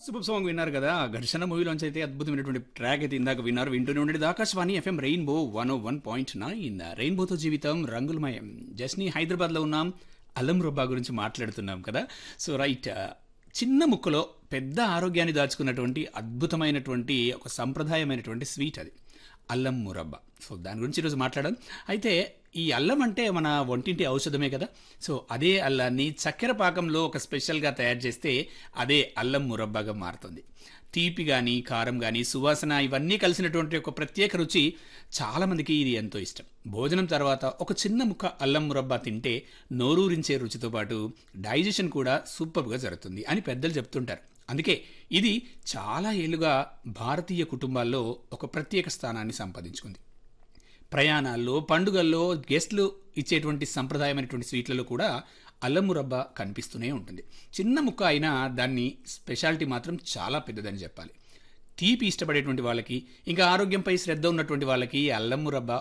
super song విన్నారు కదా ఘర్షణ మూవీలోంచి అయితే అద్భుతమైనటువంటి ట్రాక్ అయితే ఇందాక విన్నారు వింటూనే ఉండేది Akashvani FM rainbow one O one point nine రెయిన్బోతో జీవితం రంగులమయం జస్ని హైదరాబాద్లో ఉన్నాం అల్లం రొబ్బా గురించి మాట్లాడుతున్నాం కదా సో రైట్ చిన్న ముక్కలో పెద్ద ఆరోగ్యాన్ని దాచుకున్నటువంటి అద్భుతమైనటువంటి ఒక సంప్రదాయమైనటువంటి స్వీట్ అది అల్లం మురబ్బా సో దాని గురించి ఈరోజు మాట్లాడడం అయితే ఈ అల్లం అంటే మన వంటింటి ఔషధమే కదా సో అదే అల్లాన్ని చక్కెర పాకంలో ఒక స్పెషల్గా తయారు చేస్తే అదే అల్లం మురబ్బాగా మారుతుంది తీపి కానీ కారం కానీ సువాసన ఇవన్నీ కలిసినటువంటి ఒక ప్రత్యేక రుచి చాలామందికి ఇది ఎంతో ఇష్టం భోజనం తర్వాత ఒక చిన్న ముక్క అల్లం మురబ్బా తింటే నోరూరించే రుచితో పాటు డైజెషన్ కూడా సూపర్గా జరుగుతుంది అని పెద్దలు చెప్తుంటారు అందుకే ఇది చాలా ఏళ్ళుగా భారతీయ కుటుంబాల్లో ఒక ప్రత్యేక స్థానాన్ని సంపాదించుకుంది ప్రయాణాల్లో పండుగల్లో గెస్ట్లు ఇచ్చేటువంటి సంప్రదాయమైనటువంటి స్వీట్లలో కూడా అల్లం మురబ్బ కనిపిస్తూనే ఉంటుంది చిన్న ముక్క అయినా దాన్ని స్పెషాలిటీ మాత్రం చాలా పెద్దదని చెప్పాలి తీపి ఇష్టపడేటువంటి వాళ్ళకి ఇంకా ఆరోగ్యంపై శ్రద్ధ ఉన్నటువంటి వాళ్ళకి అల్లం మురబ్బ